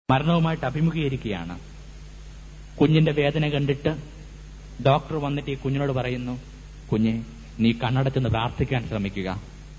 മരണവുമായിട്ട് അഭിമുഖീകരിക്കുകയാണ് കുഞ്ഞിന്റെ വേദന കണ്ടിട്ട് ഡോക്ടർ വന്നിട്ട് ഈ കുഞ്ഞിനോട് പറയുന്നു കുഞ്ഞെ നീ കണ്ണടച്ചെന്ന് പ്രാർത്ഥിക്കാൻ ശ്രമിക്കുക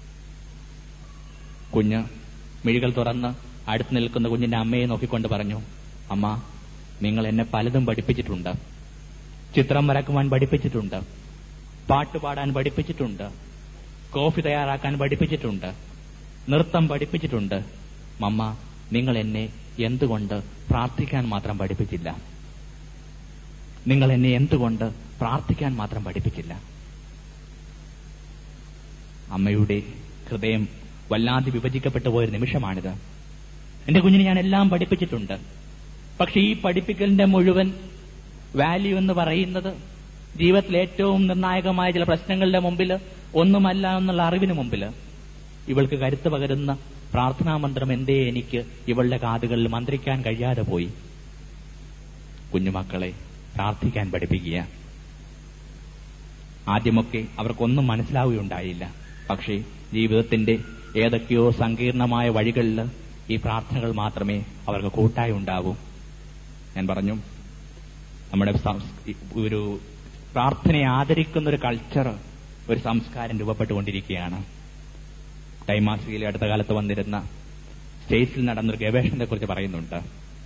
കുഞ്ഞ് മിഴികൾ തുറന്ന് അടുത്ത് നിൽക്കുന്ന കുഞ്ഞിന്റെ അമ്മയെ നോക്കിക്കൊണ്ട് പറഞ്ഞു അമ്മ നിങ്ങൾ എന്നെ പലതും പഠിപ്പിച്ചിട്ടുണ്ട് ചിത്രം വരക്കുവാൻ പഠിപ്പിച്ചിട്ടുണ്ട് പാട്ട് പാടാൻ പഠിപ്പിച്ചിട്ടുണ്ട് കോഫി തയ്യാറാക്കാൻ പഠിപ്പിച്ചിട്ടുണ്ട് നൃത്തം പഠിപ്പിച്ചിട്ടുണ്ട് മമ്മ നിങ്ങൾ എന്നെ എന്തുകൊണ്ട് പ്രാർത്ഥിക്കാൻ മാത്രം പഠിപ്പിച്ചില്ല നിങ്ങൾ എന്നെ എന്തുകൊണ്ട് പ്രാർത്ഥിക്കാൻ മാത്രം പഠിപ്പിച്ചില്ല അമ്മയുടെ ഹൃദയം വല്ലാതെ വിഭജിക്കപ്പെട്ടു പോയൊരു നിമിഷമാണിത് എന്റെ കുഞ്ഞിനെ ഞാൻ എല്ലാം പഠിപ്പിച്ചിട്ടുണ്ട് പക്ഷെ ഈ പഠിപ്പിക്കലിന്റെ മുഴുവൻ വാല്യൂ എന്ന് പറയുന്നത് ജീവിതത്തിലെ ഏറ്റവും നിർണായകമായ ചില പ്രശ്നങ്ങളുടെ മുമ്പിൽ ഒന്നുമല്ല എന്നുള്ള അറിവിന് മുമ്പിൽ ഇവൾക്ക് കരുത്ത് പകരുന്ന പ്രാർത്ഥനാ മന്ത്രം എന്തേ എനിക്ക് ഇവളുടെ കാതുകളിൽ മന്ത്രിക്കാൻ കഴിയാതെ പോയി കുഞ്ഞുമക്കളെ പ്രാർത്ഥിക്കാൻ പഠിപ്പിക്കുക ആദ്യമൊക്കെ അവർക്കൊന്നും മനസ്സിലാവുകയുണ്ടായില്ല പക്ഷേ ജീവിതത്തിന്റെ ഏതൊക്കെയോ സങ്കീർണമായ വഴികളിൽ ഈ പ്രാർത്ഥനകൾ മാത്രമേ അവർക്ക് കൂട്ടായി ഉണ്ടാവൂ ഞാൻ പറഞ്ഞു നമ്മുടെ സംസ്- ഒരു പ്രാർത്ഥനയെ ആദരിക്കുന്ന ഒരു കൾച്ചർ ഒരു സംസ്കാരം രൂപപ്പെട്ടുകൊണ്ടിരിക്കുകയാണ് ടൈമാസികയിൽ അടുത്ത കാലത്ത് വന്നിരുന്ന സ്റ്റേറ്റ്സിൽ നടന്നൊരു ഗവേഷണത്തെക്കുറിച്ച് പറയുന്നുണ്ട്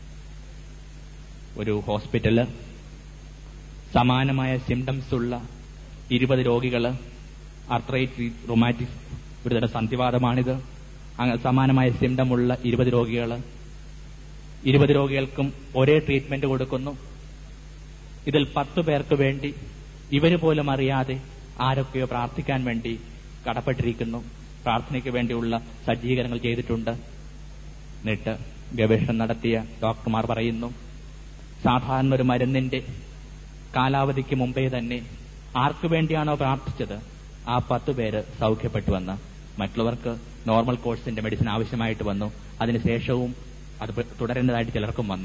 ഒരു ഹോസ്പിറ്റല് സമാനമായ സിംറ്റംസ് ഉള്ള ഇരുപത് രോഗികള് ആർത്രൈറ്റ് റൊമാറ്റിക് ഒരു തരം സന്ധിവാദമാണിത് അങ്ങനെ സമാനമായ സിംറ്റം ഉള്ള ഇരുപത് രോഗികള് ഇരുപത് രോഗികൾക്കും ഒരേ ട്രീറ്റ്മെന്റ് കൊടുക്കുന്നു ഇതിൽ പത്ത് പേർക്ക് വേണ്ടി ഇവര് പോലും അറിയാതെ ആരൊക്കെയോ പ്രാർത്ഥിക്കാൻ വേണ്ടി കടപ്പെട്ടിരിക്കുന്നു പ്രാർത്ഥനയ്ക്ക് വേണ്ടിയുള്ള സജ്ജീകരണങ്ങൾ ചെയ്തിട്ടുണ്ട് എന്നിട്ട് ഗവേഷണം നടത്തിയ ഡോക്ടർമാർ പറയുന്നു സാധാരണ ഒരു മരുന്നിന്റെ കാലാവധിക്ക് മുമ്പേ തന്നെ ആർക്കു വേണ്ടിയാണോ പ്രാർത്ഥിച്ചത് ആ പത്ത് പേര് സൗഖ്യപ്പെട്ടുവന്ന് മറ്റുള്ളവർക്ക് നോർമൽ കോഴ്സിന്റെ മെഡിസിൻ ആവശ്യമായിട്ട് വന്നു അതിനുശേഷവും അത് തുടരേണ്ടതായിട്ട് ചിലർക്കും വന്നു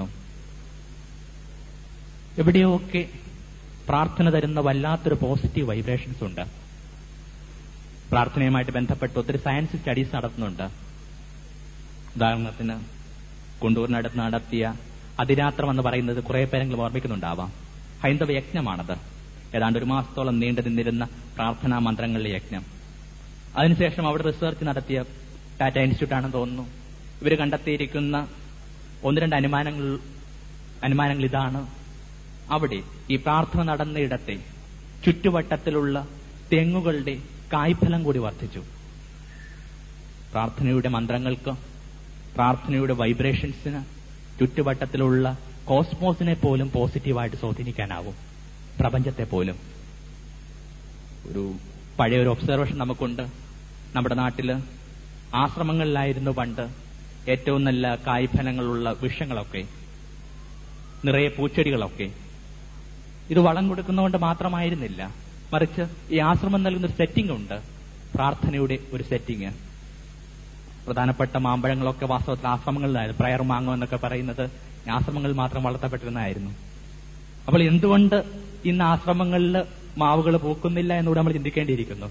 എവിടെയൊക്കെ പ്രാർത്ഥന തരുന്ന വല്ലാത്തൊരു പോസിറ്റീവ് വൈബ്രേഷൻസ് ഉണ്ട് പ്രാർത്ഥനയുമായിട്ട് ബന്ധപ്പെട്ട് ഒത്തിരി സയൻസ് സ്റ്റഡീസ് നടത്തുന്നുണ്ട് ഉദാഹരണത്തിന് കുണ്ടൂരിനടുത്ത് നടത്തിയ അതിരാത്രം എന്ന് പറയുന്നത് കുറെ പേരെങ്കിലും ഓർമ്മിക്കുന്നുണ്ടാവാം ഹൈന്ദവ യജ്ഞമാണത് ഏതാണ്ട് ഒരു മാസത്തോളം നീണ്ടു നിന്നിരുന്ന പ്രാർത്ഥനാ മന്ത്രങ്ങളിലെ യജ്ഞം അതിനുശേഷം അവിടെ റിസർച്ച് നടത്തിയ ടാറ്റ ഇൻസ്റ്റിറ്റ്യൂട്ട് ആണെന്ന് തോന്നുന്നു ഇവർ കണ്ടെത്തിയിരിക്കുന്ന ഒന്ന് രണ്ട് അനുമാനങ്ങൾ അനുമാനങ്ങൾ ഇതാണ് അവിടെ ഈ പ്രാർത്ഥന നടന്ന ഇടത്തെ ചുറ്റുവട്ടത്തിലുള്ള തെങ്ങുകളുടെ കായ്ഫലം കൂടി വർദ്ധിച്ചു പ്രാർത്ഥനയുടെ മന്ത്രങ്ങൾക്ക് പ്രാർത്ഥനയുടെ വൈബ്രേഷൻസിന് ചുറ്റുവട്ടത്തിലുള്ള കോസ്മോസിനെ പോലും പോസിറ്റീവായിട്ട് സ്വാധീനിക്കാനാവും പ്രപഞ്ചത്തെ പോലും ഒരു പഴയ ഒരു ഒബ്സർവേഷൻ നമുക്കുണ്ട് നമ്മുടെ നാട്ടില് ആശ്രമങ്ങളിലായിരുന്നു പണ്ട് ഏറ്റവും നല്ല കായ്ഫലങ്ങളുള്ള വൃക്ഷങ്ങളൊക്കെ നിറയെ പൂച്ചെടികളൊക്കെ ഇത് വളം കൊടുക്കുന്നതുകൊണ്ട് മാത്രമായിരുന്നില്ല മറിച്ച് ഈ ആശ്രമം നൽകുന്ന ഒരു സെറ്റിംഗ് ഉണ്ട് പ്രാർത്ഥനയുടെ ഒരു സെറ്റിംഗ് പ്രധാനപ്പെട്ട മാമ്പഴങ്ങളൊക്കെ വാസ്തവത്തിൽ ആശ്രമങ്ങളിലായിരുന്നു പ്രയർ മാങ്ങോ എന്നൊക്കെ പറയുന്നത് ആശ്രമങ്ങളിൽ മാത്രം വളർത്തപ്പെട്ടിരുന്നതായിരുന്നു അപ്പോൾ എന്തുകൊണ്ട് ഇന്ന് ആശ്രമങ്ങളിൽ മാവുകൾ പൂക്കുന്നില്ല എന്നുകൂടെ നമ്മൾ ചിന്തിക്കേണ്ടിയിരിക്കുന്നു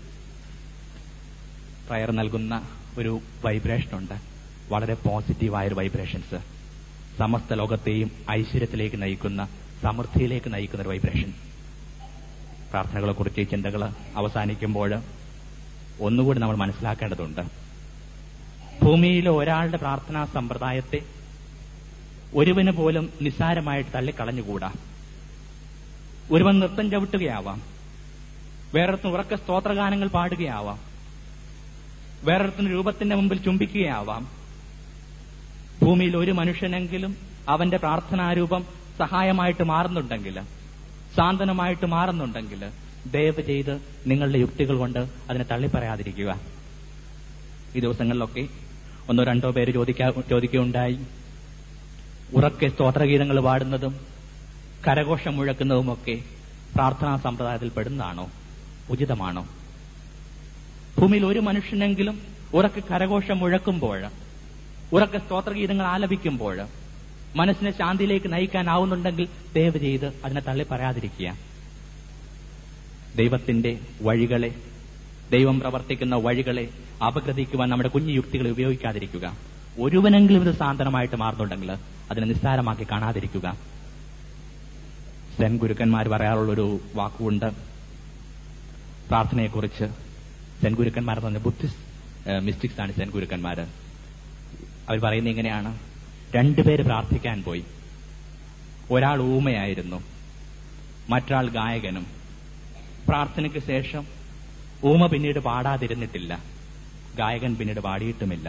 പ്രയർ നൽകുന്ന ഒരു വൈബ്രേഷൻ ഉണ്ട് വളരെ പോസിറ്റീവായ ഒരു വൈബ്രേഷൻസ് സമസ്ത ലോകത്തെയും ഐശ്വര്യത്തിലേക്ക് നയിക്കുന്ന സമൃദ്ധിയിലേക്ക് നയിക്കുന്ന ഒരു വൈബ്രേഷൻ പ്രാർത്ഥനകളെ കുറിച്ച് ഈ ചിന്തകൾ അവസാനിക്കുമ്പോൾ ഒന്നുകൂടി നമ്മൾ മനസ്സിലാക്കേണ്ടതുണ്ട് ഭൂമിയിലെ ഒരാളുടെ പ്രാർത്ഥനാ സമ്പ്രദായത്തെ ഒരുവന് പോലും നിസ്സാരമായിട്ട് തള്ളിക്കളഞ്ഞുകൂടാ ഒരുവൻ നൃത്തം ചവിട്ടുകയാവാം വേറൊരുത്തിന് ഉറക്ക സ്തോത്രഗാനങ്ങൾ പാടുകയാവാം വേറൊരുത്തിന് രൂപത്തിന്റെ മുമ്പിൽ ചുംബിക്കുകയാവാം ഭൂമിയിൽ ഒരു മനുഷ്യനെങ്കിലും അവന്റെ പ്രാർത്ഥനാരൂപം സഹായമായിട്ട് മാറുന്നുണ്ടെങ്കിൽ സാന്ത്വനമായിട്ട് മാറുന്നുണ്ടെങ്കിൽ ദയവ് ചെയ്ത് നിങ്ങളുടെ യുക്തികൾ കൊണ്ട് അതിനെ തള്ളിപ്പറയാതിരിക്കുക ഈ ദിവസങ്ങളിലൊക്കെ ഒന്നോ രണ്ടോ പേര് ചോദിക്കാ ചോദിക്കുകയുണ്ടായി ഉറക്കെ സ്തോത്രഗീതങ്ങൾ പാടുന്നതും കരഘോഷം മുഴക്കുന്നതുമൊക്കെ പ്രാർത്ഥനാ സമ്പ്രദായത്തിൽ പെടുന്നതാണോ ഉചിതമാണോ ഭൂമിയിൽ ഒരു മനുഷ്യനെങ്കിലും ഉറക്കെ കരഘോഷം മുഴക്കുമ്പോൾ ഉറക്കെ സ്തോത്രഗീതങ്ങൾ ആലപിക്കുമ്പോൾ മനസ്സിനെ ശാന്തിയിലേക്ക് നയിക്കാനാവുന്നുണ്ടെങ്കിൽ ദയവ് ചെയ്ത് അതിനെ തള്ളി പറയാതിരിക്കുക ദൈവത്തിന്റെ വഴികളെ ദൈവം പ്രവർത്തിക്കുന്ന വഴികളെ അപഗ്രഥിക്കുവാൻ നമ്മുടെ കുഞ്ഞു യുക്തികളെ ഉപയോഗിക്കാതിരിക്കുക ഒരുവനെങ്കിലും ഇത് സാന്ത്വനമായിട്ട് മാറുന്നുണ്ടെങ്കിൽ അതിനെ നിസ്സാരമാക്കി കാണാതിരിക്കുക സെൻ ഗുരുക്കന്മാർ പറയാറുള്ളൊരു വാക്കുണ്ട് പ്രാർത്ഥനയെക്കുറിച്ച് സെൻ ഗുരുക്കന്മാർ എന്ന് പറഞ്ഞ ബുദ്ധിസ്റ്റ് മിസ്റ്റിക്സ് ആണ് സെൻ ഗുരുക്കന്മാർ അവർ പറയുന്നത് ഇങ്ങനെയാണ് രണ്ടുപേര് പ്രാർത്ഥിക്കാൻ പോയി ഒരാൾ ഊമയായിരുന്നു മറ്റൊരാൾ ഗായകനും പ്രാർത്ഥനയ്ക്ക് ശേഷം ഊമ പിന്നീട് പാടാതിരുന്നിട്ടില്ല ഗായകൻ പിന്നീട് പാടിയിട്ടുമില്ല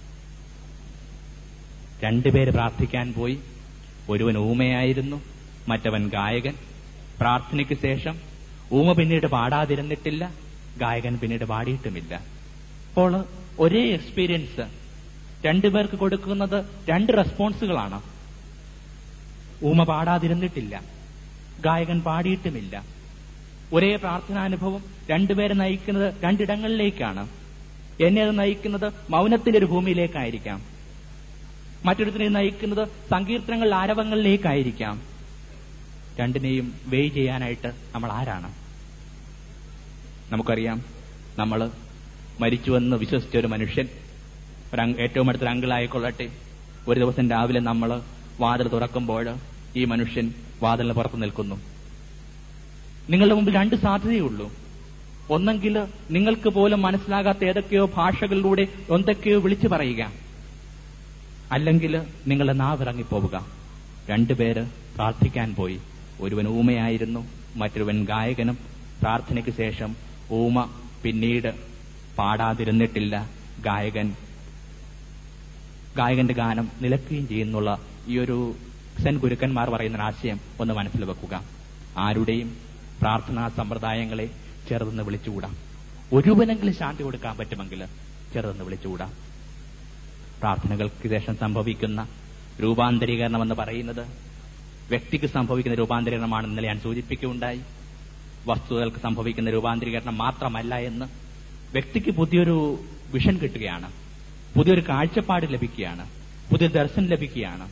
രണ്ടുപേര് പ്രാർത്ഥിക്കാൻ പോയി ഒരുവൻ ഊമയായിരുന്നു മറ്റവൻ ഗായകൻ പ്രാർത്ഥനയ്ക്ക് ശേഷം ഊമ പിന്നീട് പാടാതിരുന്നിട്ടില്ല ഗായകൻ പിന്നീട് പാടിയിട്ടുമില്ല അപ്പോൾ ഒരേ എക്സ്പീരിയൻസ് രണ്ടുപേർക്ക് കൊടുക്കുന്നത് രണ്ട് റെസ്പോൺസുകളാണ് ഊമ പാടാതിരുന്നിട്ടില്ല ഗായകൻ പാടിയിട്ടുമില്ല ഒരേ പ്രാർത്ഥനാനുഭവം രണ്ടുപേരെ നയിക്കുന്നത് രണ്ടിടങ്ങളിലേക്കാണ് എന്നെ അത് നയിക്കുന്നത് മൗനത്തിന്റെ ഒരു ഭൂമിയിലേക്കായിരിക്കാം മറ്റൊരുത്തിനെ നയിക്കുന്നത് സങ്കീർത്തനങ്ങൾ ആരവങ്ങളിലേക്കായിരിക്കാം രണ്ടിനെയും വെയ് ചെയ്യാനായിട്ട് നമ്മൾ ആരാണ് നമുക്കറിയാം നമ്മൾ മരിച്ചുവെന്ന് വിശ്വസിച്ച ഒരു മനുഷ്യൻ ഒരു അങ്- ഏറ്റവും അടുത്തൊരു അങ്കിളായിക്കൊള്ളട്ടെ ഒരു ദിവസം രാവിലെ നമ്മൾ വാതിൽ തുറക്കുമ്പോൾ ഈ മനുഷ്യൻ വാതിലിന് പുറത്ത് നിൽക്കുന്നു നിങ്ങളുടെ മുമ്പിൽ രണ്ട് സാധ്യതയുള്ളൂ ഒന്നെങ്കിൽ നിങ്ങൾക്ക് പോലും മനസ്സിലാകാത്ത ഏതൊക്കെയോ ഭാഷകളിലൂടെ എന്തൊക്കെയോ വിളിച്ചു പറയുക അല്ലെങ്കിൽ നിങ്ങളുടെ നാവിറങ്ങിപ്പോവുക രണ്ടുപേര് പ്രാർത്ഥിക്കാൻ പോയി ഒരുവൻ ഊമയായിരുന്നു മറ്റൊരുവൻ ഗായകനും പ്രാർത്ഥനയ്ക്ക് ശേഷം ഊമ പിന്നീട് പാടാതിരുന്നിട്ടില്ല ഗായകൻ ഗായകന്റെ ഗാനം നിലക്കുകയും ചെയ്യുന്നുള്ള ഈ ഒരു സെൻ ഗുരുക്കന്മാർ പറയുന്ന ഒരു ആശയം ഒന്ന് മനസ്സിൽ വെക്കുക ആരുടെയും പ്രാർത്ഥനാ സമ്പ്രദായങ്ങളെ ചെറുതെന്ന് വിളിച്ചുകൂടാ ഒരുവനെങ്കിലും ശാന്തി കൊടുക്കാൻ പറ്റുമെങ്കിൽ ചെറുതെന്ന് വിളിച്ചുകൂടാ പ്രാർത്ഥനകൾക്ക് ശേഷം സംഭവിക്കുന്ന രൂപാന്തരീകരണം എന്ന് പറയുന്നത് വ്യക്തിക്ക് സംഭവിക്കുന്ന രൂപാന്തരീകരണമാണ് ഇന്നലെ ഞാൻ സൂചിപ്പിക്കുകയുണ്ടായി വസ്തുതകൾക്ക് സംഭവിക്കുന്ന രൂപാന്തരീകരണം മാത്രമല്ല എന്ന് വ്യക്തിക്ക് പുതിയൊരു വിഷൻ കിട്ടുകയാണ് പുതിയൊരു കാഴ്ചപ്പാട് ലഭിക്കുകയാണ് പുതിയ ദർശനം ലഭിക്കുകയാണ്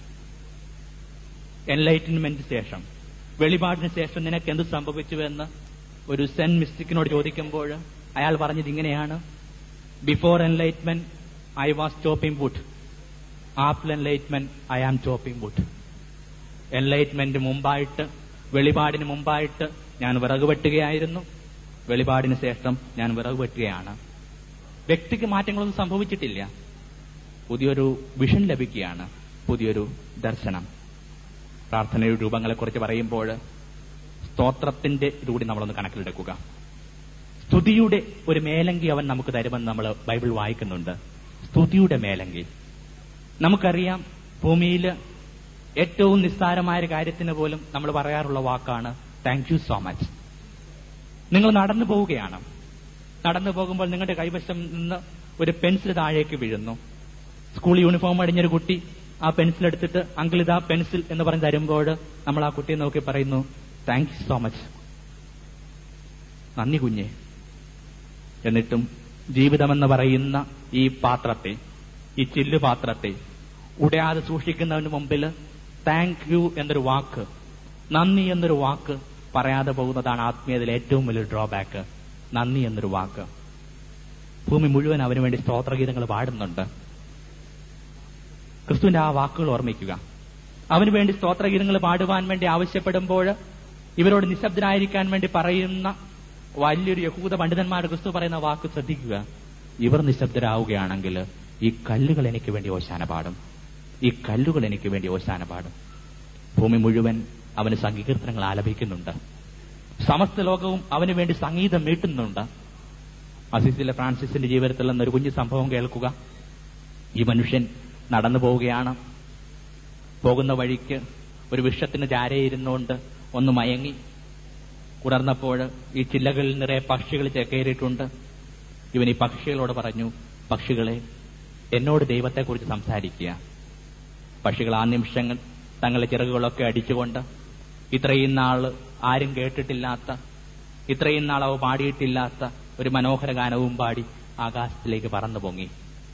എൻലൈറ്റൻമെന്റ് ശേഷം വെളിപാടിന് ശേഷം നിനക്ക് എന്ത് സംഭവിച്ചുവെന്ന് ഒരു സെൻ മിസ്റ്റിക്കിനോട് ചോദിക്കുമ്പോൾ അയാൾ പറഞ്ഞത് ഇങ്ങനെയാണ് before enlightenment I was chopping wood after enlightenment I am chopping wood enlightenment മുമ്പായിട്ട് വെളിപാടിന് മുമ്പായിട്ട് ഞാൻ വിറക് വെട്ടുകയായിരുന്നു വെളിപാടിന് ശേഷം ഞാൻ വിറക് വെട്ടുകയാണ് വ്യക്തിക്ക് മാറ്റങ്ങളൊന്നും സംഭവിച്ചിട്ടില്ല പുതിയൊരു വിഷൻ ലഭിക്കുകയാണ് പുതിയൊരു ദർശനം പ്രാർത്ഥനയുടെ രൂപങ്ങളെക്കുറിച്ച് പറയുമ്പോൾ സ്തോത്രത്തിന്റെ കൂടി നമ്മളൊന്ന് കണക്കിലെടുക്കുക സ്തുതിയുടെ ഒരു മേലങ്കി അവൻ നമുക്ക് തരുമെന്ന് നമ്മൾ ബൈബിൾ വായിക്കുന്നുണ്ട് സ്തുതിയുടെ മേലങ്കി നമുക്കറിയാം ഭൂമിയിൽ ഏറ്റവും നിസ്സാരമായ ഒരു കാര്യത്തിന് പോലും നമ്മൾ പറയാറുള്ള വാക്കാണ് താങ്ക് യു സോ മച്ച് നിങ്ങൾ നടന്നു പോവുകയാണ് നടന്നു പോകുമ്പോൾ നിങ്ങളുടെ കൈവശം നിന്ന് ഒരു പെൻസിൽ താഴേക്ക് വീഴുന്നു സ്കൂൾ യൂണിഫോം അടിഞ്ഞൊരു കുട്ടി ആ പെൻസിൽ എടുത്തിട്ട് അങ്കിൾ ഇതാ പെൻസിൽ എന്ന് പറഞ്ഞ് തരുമ്പോൾ നമ്മൾ ആ കുട്ടിയെ നോക്കി പറയുന്നു താങ്ക് യു സോ മച്ച് നന്ദി കുഞ്ഞെ എന്നിട്ടും ജീവിതമെന്ന് പറയുന്ന ഈ പാത്രത്തെ ഈ ചില്ലു പാത്രത്തെ ഉടയാതെ സൂക്ഷിക്കുന്നതിന് മുമ്പിൽ താങ്ക് യു എന്നൊരു വാക്ക് നന്ദി എന്നൊരു വാക്ക് പറയാതെ പോകുന്നതാണ് ആത്മീയതയിൽ ഏറ്റവും വലിയ ഡ്രോബാക്ക് നന്ദി എന്നൊരു വാക്ക് ഭൂമി മുഴുവൻ അവന് വേണ്ടി സ്തോത്രഗീതങ്ങൾ പാടുന്നുണ്ട് ക്രിസ്തുവിന്റെ ആ വാക്കുകൾ ഓർമ്മിക്കുക അവന് വേണ്ടി സ്തോത്രഗീതങ്ങൾ പാടുവാൻ വേണ്ടി ആവശ്യപ്പെടുമ്പോൾ ഇവരോട് നിശബ്ദരായിരിക്കാൻ വേണ്ടി പറയുന്ന വലിയൊരു യഹൂദ പണ്ഡിതന്മാർ ക്രിസ്തു പറയുന്ന വാക്ക് ശ്രദ്ധിക്കുക ഇവർ നിശബ്ദരാവുകയാണെങ്കിൽ ഈ കല്ലുകൾ എനിക്ക് വേണ്ടി ഓശാന പാടും ഈ കല്ലുകൾ എനിക്ക് വേണ്ടി ഓശാന പാടും ഭൂമി മുഴുവൻ അവന് സങ്കീർത്തനങ്ങൾ ആലപിക്കുന്നുണ്ട് സമസ്ത ലോകവും അവന് വേണ്ടി സംഗീതം മീട്ടുന്നുണ്ട് അസീസിലെ ഫ്രാൻസിസിന്റെ ജീവിതത്തിൽ നിന്നൊരു കുഞ്ഞു സംഭവം കേൾക്കുക ഈ മനുഷ്യൻ നടന്നു പോവുകയാണ് പോകുന്ന വഴിക്ക് ഒരു വൃക്ഷത്തിന് ചാരയിരുന്നുകൊണ്ട് ഒന്ന് മയങ്ങി ഉണർന്നപ്പോൾ ഈ ചില്ലകളിൽ നിറയെ പക്ഷികൾ ചേക്കേറിയിട്ടുണ്ട് ഇവൻ ഈ പക്ഷികളോട് പറഞ്ഞു പക്ഷികളെ എന്നോട് ദൈവത്തെക്കുറിച്ച് സംസാരിക്കുക പക്ഷികൾ ആ നിമിഷങ്ങൾ തങ്ങളുടെ ചിറകുകളൊക്കെ അടിച്ചുകൊണ്ട് ഇത്രയും നാൾ ആരും കേട്ടിട്ടില്ലാത്ത ഇത്രയും നാൾ അവ പാടിയിട്ടില്ലാത്ത ഒരു മനോഹര ഗാനവും പാടി ആകാശത്തിലേക്ക് പറന്നു പൊങ്ങി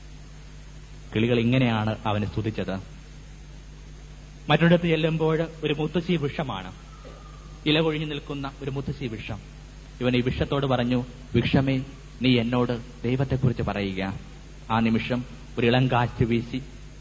കിളികൾ ഇങ്ങനെയാണ് അവനെ സ്തുതിച്ചത് മറ്റൊരിടത്ത് ചെല്ലുമ്പോൾ ഒരു മുത്തശ്ശി വൃക്ഷമാണ് ഇല കൊഴിഞ്ഞു നിൽക്കുന്ന ഒരു മുത്തശ്ശി വൃക്ഷം ഇവൻ ഈ വൃക്ഷത്തോട് പറഞ്ഞു വൃക്ഷമേ നീ എന്നോട് ദൈവത്തെക്കുറിച്ച് പറയുക ആ നിമിഷം ഒരു ഇളം കാറ്റ് വീശി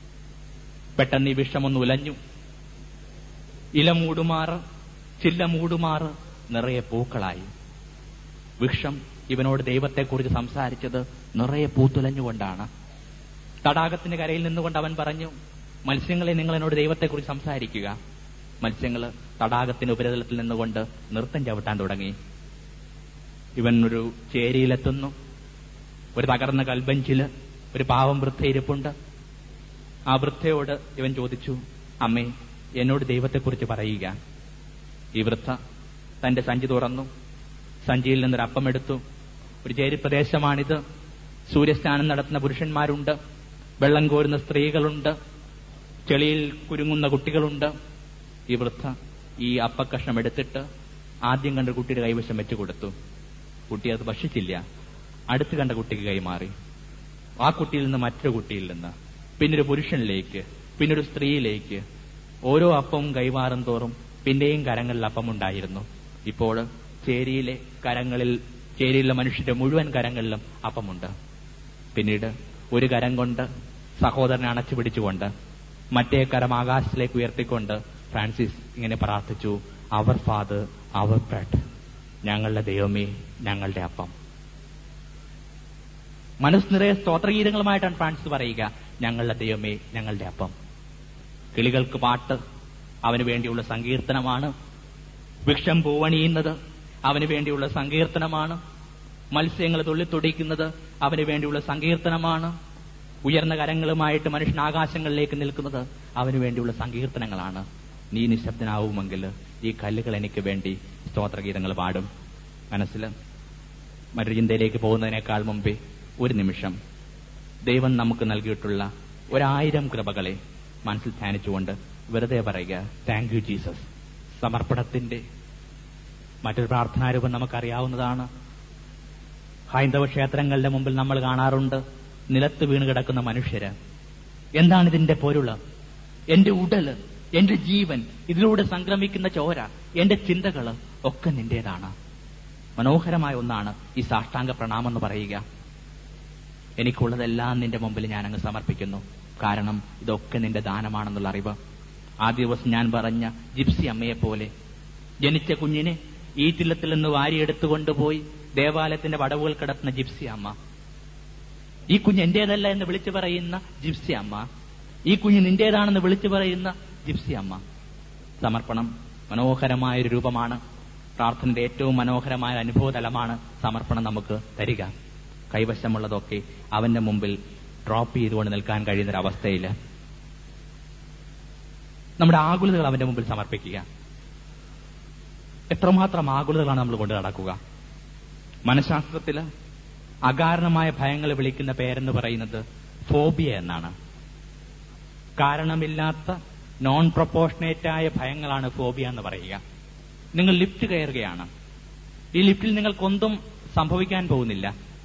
പെട്ടെന്ന് ഈ വിഷമൊന്ന് ഉലഞ്ഞു ഇല മൂടുമാറ് ചില്ല മൂടുമാറ് നിറയെ പൂക്കളായി വൃക്ഷം ഇവനോട് ദൈവത്തെക്കുറിച്ച് സംസാരിച്ചത് നിറയെ പൂത്തുലഞ്ഞുകൊണ്ടാണ് തടാകത്തിന്റെ കരയിൽ നിന്നുകൊണ്ട് അവൻ പറഞ്ഞു മത്സ്യങ്ങളെ നിങ്ങൾ എന്നോട് ദൈവത്തെക്കുറിച്ച് സംസാരിക്കുക മത്സ്യങ്ങൾ തടാകത്തിന്റെ ഉപരിതലത്തിൽ നിന്നുകൊണ്ട് നൃത്തം ചവിട്ടാൻ തുടങ്ങി ഇവൻ ഒരു ചേരിയിലെത്തുന്നു ഒരു തകർന്ന കൽബഞ്ചില് ഒരു പാവം വൃദ്ധ ഇരിപ്പുണ്ട് ആ വൃദ്ധയോട് ഇവൻ ചോദിച്ചു അമ്മേ എന്നോട് ദൈവത്തെക്കുറിച്ച് പറയുക ഈ വൃദ്ധ തന്റെ സഞ്ചി തുറന്നു സഞ്ചിയിൽ നിന്നൊരു അപ്പം എടുത്തു ഒരു ചേരി പ്രദേശമാണിത് സൂര്യസ്നാനം നടത്തുന്ന പുരുഷന്മാരുണ്ട് വെള്ളം കോരുന്ന സ്ത്രീകളുണ്ട് ചെളിയിൽ കുരുങ്ങുന്ന കുട്ടികളുണ്ട് ഈ വൃദ്ധ ഈ അപ്പക്കഷ്ണം എടുത്തിട്ട് ആദ്യം കണ്ട കുട്ടിയുടെ കൈവശം വെച്ചു കൊടുത്തു കുട്ടി അത് ഭക്ഷിച്ചില്ല അടുത്ത് കണ്ട കുട്ടിക്ക് കൈമാറി ആ കുട്ടിയിൽ നിന്ന് മറ്റൊരു കുട്ടിയിൽ നിന്ന് പിന്നൊരു പുരുഷനിലേക്ക് പിന്നൊരു സ്ത്രീയിലേക്ക് ഓരോ അപ്പവും കൈമാറും തോറും പിന്നെയും കരങ്ങളിൽ അപ്പമുണ്ടായിരുന്നു ഇപ്പോൾ ചേരിയിലെ കരങ്ങളിൽ ചേരിയിലെ മനുഷ്യരുടെ മുഴുവൻ കരങ്ങളിലും അപ്പമുണ്ട് പിന്നീട് ഒരു കരം കൊണ്ട് സഹോദരനെ അണച്ചു പിടിച്ചുകൊണ്ട് മറ്റേ കരം ആകാശത്തിലേക്ക് ഉയർത്തിക്കൊണ്ട് ഫ്രാൻസിസ് ഇങ്ങനെ പ്രാർത്ഥിച്ചു അവർ ഫാദർ അവർ ബ്രെഡ് ഞങ്ങളുടെ ദൈവമേ ഞങ്ങളുടെ അപ്പം മനസ്സ് നിറയെ സ്തോത്രഗീതങ്ങളുമായിട്ടാണ് ഫ്രാൻസിസ് പറയുക ഞങ്ങളുടെ ദൈവമേ ഞങ്ങളുടെ അപ്പം കിളികൾക്ക് പാട്ട് അവന് വേണ്ടിയുള്ള സങ്കീർത്തനമാണ് വൃക്ഷം പൂവണിയുന്നത് അവന് വേണ്ടിയുള്ള സങ്കീർത്തനമാണ് മത്സ്യങ്ങൾ തുള്ളിത്തുടിക്കുന്നത് അവന് വേണ്ടിയുള്ള സങ്കീർത്തനമാണ് ഉയർന്ന കരങ്ങളുമായിട്ട് മനുഷ്യൻ ആകാശങ്ങളിലേക്ക് നിൽക്കുന്നത് അവന് വേണ്ടിയുള്ള സങ്കീർത്തനങ്ങളാണ് നീ നിശബ്ദനാവുമെങ്കിൽ ഈ കല്ലുകൾ എനിക്ക് വേണ്ടി സ്തോത്രഗീതങ്ങൾ പാടും മനസ്സിൽ മറ്റൊരു ചിന്തയിലേക്ക് പോകുന്നതിനേക്കാൾ മുമ്പേ ഒരു നിമിഷം ദൈവം നമുക്ക് നൽകിയിട്ടുള്ള ഒരായിരം കൃപകളെ മനസ്സിൽ ധ്യാനിച്ചുകൊണ്ട് വെറുതെ പറയുക താങ്ക് യു ജീസസ് സമർപ്പണത്തിന്റെ മറ്റൊരു പ്രാർത്ഥനാരൂപം നമുക്കറിയാവുന്നതാണ് ഹൈന്ദവ ക്ഷേത്രങ്ങളുടെ മുമ്പിൽ നമ്മൾ കാണാറുണ്ട് നിലത്ത് വീണ് കിടക്കുന്ന മനുഷ്യര് എന്താണ് ഇതിന്റെ പൊരുള് എന്റെ ഉടല് എന്റെ ജീവൻ ഇതിലൂടെ സംക്രമിക്കുന്ന ചോര എന്റെ ചിന്തകള് ഒക്കെ നിന്റേതാണ് മനോഹരമായ ഒന്നാണ് ഈ സാഷ്ടാംഗ പ്രണാമം എന്ന് പറയുക എനിക്കുള്ളതെല്ലാം നിന്റെ മുമ്പിൽ ഞാൻ അങ്ങ് സമർപ്പിക്കുന്നു കാരണം ഇതൊക്കെ നിന്റെ ദാനമാണെന്നുള്ള അറിവ് ആ ദിവസം ഞാൻ പറഞ്ഞ ജിപ്സി അമ്മയെ പോലെ ജനിച്ച കുഞ്ഞിനെ ഈറ്റില്ലത്തിൽ നിന്ന് വാരിയെടുത്തുകൊണ്ടുപോയി ദേവാലയത്തിന്റെ വടവുകൾ കിടത്തുന്ന ജിപ്സി അമ്മ ഈ കുഞ്ഞ് എന്റേതല്ല എന്ന് വിളിച്ചു പറയുന്ന ജിപ്സി അമ്മ ഈ കുഞ്ഞ് നിന്റേതാണെന്ന് വിളിച്ചു പറയുന്ന ജിപ്സി അമ്മ സമർപ്പണം മനോഹരമായ ഒരു രൂപമാണ് പ്രാർത്ഥനയുടെ ഏറ്റവും മനോഹരമായ അനുഭവതലമാണ് സമർപ്പണം നമുക്ക് തരിക കൈവശമുള്ളതൊക്കെ അവന്റെ മുമ്പിൽ ഡ്രോപ്പ് ചെയ്തുകൊണ്ട് നിൽക്കാൻ കഴിയുന്ന ഒരു അവസ്ഥയിൽ നമ്മുടെ ആകുലതകൾ അവന്റെ മുമ്പിൽ സമർപ്പിക്കുക എത്രമാത്രം ആകുലതകളാണ് നമ്മൾ കൊണ്ട് നടക്കുക മനഃശാസ്ത്രത്തില് അകാരണമായ ഭയങ്ങൾ വിളിക്കുന്ന പേരെന്ന് പറയുന്നത് ഫോബിയ എന്നാണ് കാരണമില്ലാത്ത നോൺ പ്രൊപ്പോർഷനേറ്റ് ആയ ഭയങ്ങളാണ് ഫോബിയ എന്ന് പറയുക നിങ്ങൾ ലിഫ്റ്റ് കയറുകയാണ് ഈ ലിഫ്റ്റിൽ നിങ്ങൾക്കൊന്നും സംഭവിക്കാൻ പോകുന്നില്ല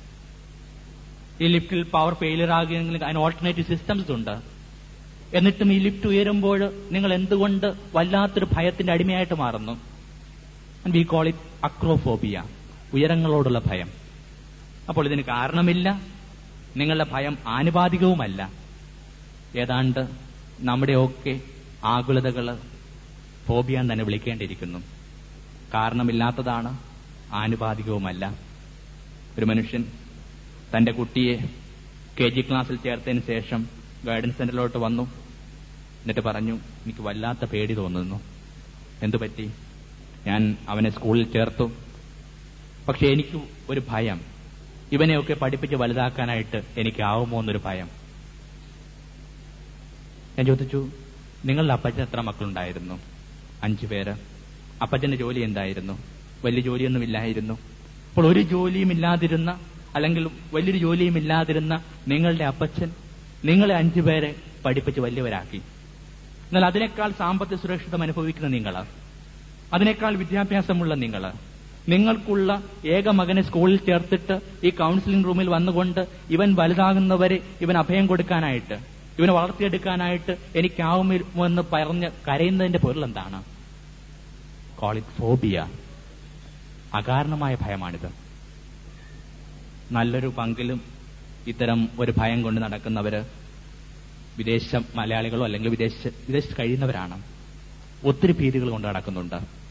ഈ ലിഫ്റ്റിൽ പവർ ഫെയിലിയർ ആകുകയെങ്കിൽ അതിന് ഓൾട്ടർനേറ്റീവ് സിസ്റ്റംസ് ഉണ്ട് എന്നിട്ടും ഈ ലിഫ്റ്റ് ഉയരുമ്പോൾ നിങ്ങൾ എന്തുകൊണ്ട് വല്ലാത്തൊരു ഭയത്തിന്റെ അടിമയായിട്ട് മാറുന്നു വി കോൾ ഇറ്റ് അക്രോഫോബിയ ഉയരങ്ങളോടുള്ള ഭയം അപ്പോൾ ഇതിന് കാരണമില്ല നിങ്ങളുടെ ഭയം ആനുപാതികവുമല്ല ഏതാണ്ട് നമ്മുടെയൊക്കെ ആകുലതകള് ഫോബിയ എന്ന് തന്നെ വിളിക്കേണ്ടിയിരിക്കുന്നു കാരണമില്ലാത്തതാണ് ആനുപാതികവുമല്ല ഒരു മനുഷ്യൻ തന്റെ കുട്ടിയെ കെ ജി ക്ലാസ്സിൽ ചേർത്തതിന് ശേഷം ഗൈഡൻസ് സെന്ററിലോട്ട് വന്നു എന്നിട്ട് പറഞ്ഞു എനിക്ക് വല്ലാത്ത പേടി തോന്നുന്നു എന്തു പറ്റി ഞാൻ അവനെ സ്കൂളിൽ ചേർത്തു പക്ഷെ എനിക്ക് ഒരു ഭയം ഇവനെയൊക്കെ പഠിപ്പിച്ച് വലുതാക്കാനായിട്ട് എനിക്കാവുമോ എന്നൊരു ഭയം ഞാൻ ചോദിച്ചു നിങ്ങളുടെ അപ്പച്ചൻ എത്ര മക്കളുണ്ടായിരുന്നു അഞ്ചു പേര് അപ്പച്ചന്റെ ജോലി എന്തായിരുന്നു വലിയ ജോലിയൊന്നും ഇല്ലായിരുന്നു അപ്പോൾ ഒരു ജോലിയും ഇല്ലാതിരുന്ന അല്ലെങ്കിൽ വലിയൊരു ജോലിയും ഇല്ലാതിരുന്ന നിങ്ങളുടെ അപ്പച്ചൻ നിങ്ങളെ അഞ്ചു പേരെ പഠിപ്പിച്ച് വലിയവരാക്കി എന്നാൽ അതിനേക്കാൾ സാമ്പത്തിക സുരക്ഷിതം അനുഭവിക്കുന്ന നിങ്ങൾ അതിനേക്കാൾ വിദ്യാഭ്യാസമുള്ള നിങ്ങൾ നിങ്ങൾക്കുള്ള ഏക മകനെ സ്കൂളിൽ ചേർത്തിട്ട് ഈ കൗൺസിലിംഗ് റൂമിൽ വന്നുകൊണ്ട് ഇവൻ വലുതാകുന്നവരെ ഇവൻ അഭയം കൊടുക്കാനായിട്ട് ഇവനെ വളർത്തിയെടുക്കാനായിട്ട് എനിക്കാവുമെന്ന് പറഞ്ഞ് കരയുന്നതിന്റെ പൊരുൾ എന്താണ് കോൾ ഇറ്റ് ഫോബിയ അകാരണമായ ഭയമാണിത് നല്ലൊരു പങ്കിലും ഇത്തരം ഒരു ഭയം കൊണ്ട് നടക്കുന്നവര് വിദേശ മലയാളികളോ അല്ലെങ്കിൽ വിദേശ വിദേശത്ത് കഴിയുന്നവരാണ് ഒത്തിരി ഭീതികൾ കൊണ്ട് നടക്കുന്നുണ്ട്